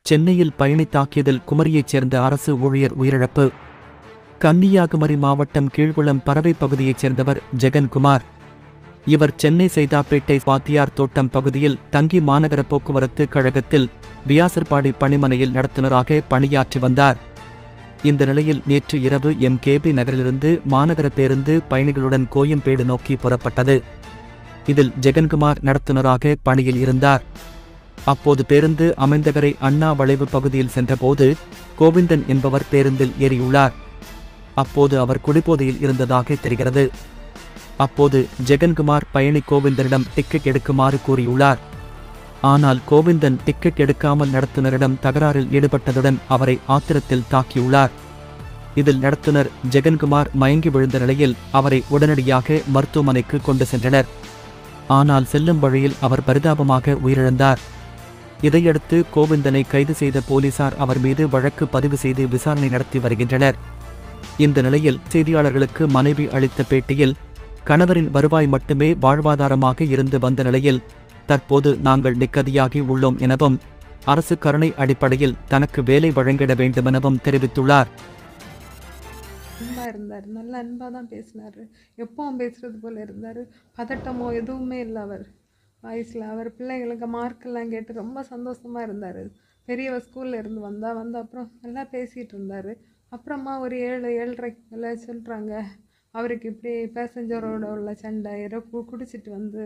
சென்னையில் பயணி தாக்கியதில் குமரியைச் சேர்ந்த அரசு ஊழியர் உயிரிழப்பு கன்னியாகுமரி மாவட்டம் கீழ்குளம் பறவை பகுதியைச் சேர்ந்தவர் ஜெகன்குமார் இவர் சென்னை சைதாப்பேட்டை வாத்தியார் தோட்டம் பகுதியில் தங்கி மாநகர போக்குவரத்து கழகத்தில் வியாசர்பாடி பணிமனையில் நடத்துனராக பணியாற்றி வந்தார் இந்த நிலையில் நேற்று இரவு எம் கேபி நகரிலிருந்து மாநகர பேருந்து பயணிகளுடன் கோயம்பேடு நோக்கி புறப்பட்டது இதில் ஜெகன்குமார் நடத்துனராக பணியில் இருந்தார் அப்போது பேருந்து அமைந்தகரை அண்ணா வளைவு பகுதியில் சென்றபோது கோவிந்தன் என்பவர் பேருந்தில் ஏறியுள்ளார் அப்போது அவர் குடிபோதையில் இருந்ததாக தெரிகிறது அப்போது ஜெகன்குமார் பயணி கோவிந்தனிடம் டிக்கெட் எடுக்குமாறு கூறியுள்ளார் ஆனால் கோவிந்தன் டிக்கெட் எடுக்காமல் நடத்துனரிடம் தகராறில் ஈடுபட்டதுடன் அவரை ஆத்திரத்தில் தாக்கியுள்ளார் இதில் நடத்துனர் ஜெகன்குமார் மயங்கி விழுந்த நிலையில் அவரை உடனடியாக மருத்துவமனைக்கு கொண்டு சென்றனர் ஆனால் செல்லும் வழியில் அவர் பரிதாபமாக உயிரிழந்தார் இதையடுத்து கோவிந்தனை கைது செய்த போலீசார் அவர் மீது வழக்கு பதிவு செய்து விசாரணை நடத்தி வருகின்றனர் இந்த நிலையில் செய்தியாளர்களுக்கு மனைவி அளித்த பேட்டியில் கணவரின் வருவாய் மட்டுமே வாழ்வாதாரமாக இருந்து வந்த நிலையில் தற்போது நாங்கள் நிக்கதியாகி உள்ளோம் எனவும் அரசு கருணை அடிப்படையில் தனக்கு வேலை வழங்கிட வேண்டுமெனவும் தெரிவித்துள்ளார் அன்பா இருந்தார் நல்ல அன்பாக தான் பேசினார் எப்பவும் பேசுகிறது போல் இருந்தார் பதட்டமோ எதுவுமே இல்லை அவர் வயசில் அவர் பிள்ளைங்களுக்கு மார்க்கெல்லாம் கேட்டு ரொம்ப சந்தோஷமாக இருந்தார் பெரியவ ஸ்கூல்ல இருந்து வந்தா வந்த அப்புறம் நல்லா பேசிகிட்டு இருந்தார் அப்புறமா ஒரு ஏழு ஏழரை மேலே சொல்கிறாங்க அவருக்கு இப்படி பேசஞ்சரோட உள்ள சண்டை ஏதோ கு குடிச்சிட்டு வந்து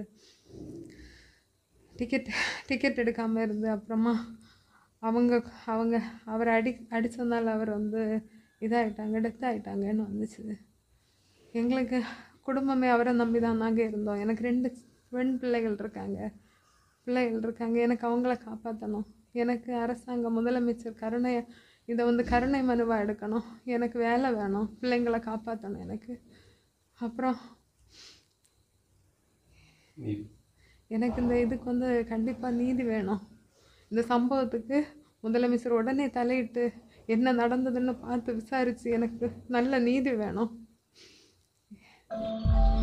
டிக்கெட் டிக்கெட் எடுக்காமல் இருந்து அப்புறமா அவங்க அவங்க அவரை அடி அடித்ததுனால அவர் வந்து இதாகிட்டாங்க டெத் ஆகிட்டாங்கன்னு வந்துச்சு எங்களுக்கு குடும்பமே அவரை நம்பி தான் நாங்கள் இருந்தோம் எனக்கு ரெண்டு பெண் பிள்ளைகள் இருக்காங்க பிள்ளைகள் இருக்காங்க எனக்கு அவங்கள காப்பாற்றணும் எனக்கு அரசாங்கம் முதலமைச்சர் கருணை இதை வந்து கருணை மனுவாக எடுக்கணும் எனக்கு வேலை வேணும் பிள்ளைங்களை காப்பாற்றணும் எனக்கு அப்புறம் எனக்கு இந்த இதுக்கு வந்து கண்டிப்பாக நீதி வேணும் இந்த சம்பவத்துக்கு முதலமைச்சர் உடனே தலையிட்டு என்ன நடந்ததுன்னு பார்த்து விசாரித்து எனக்கு நல்ல நீதி வேணும்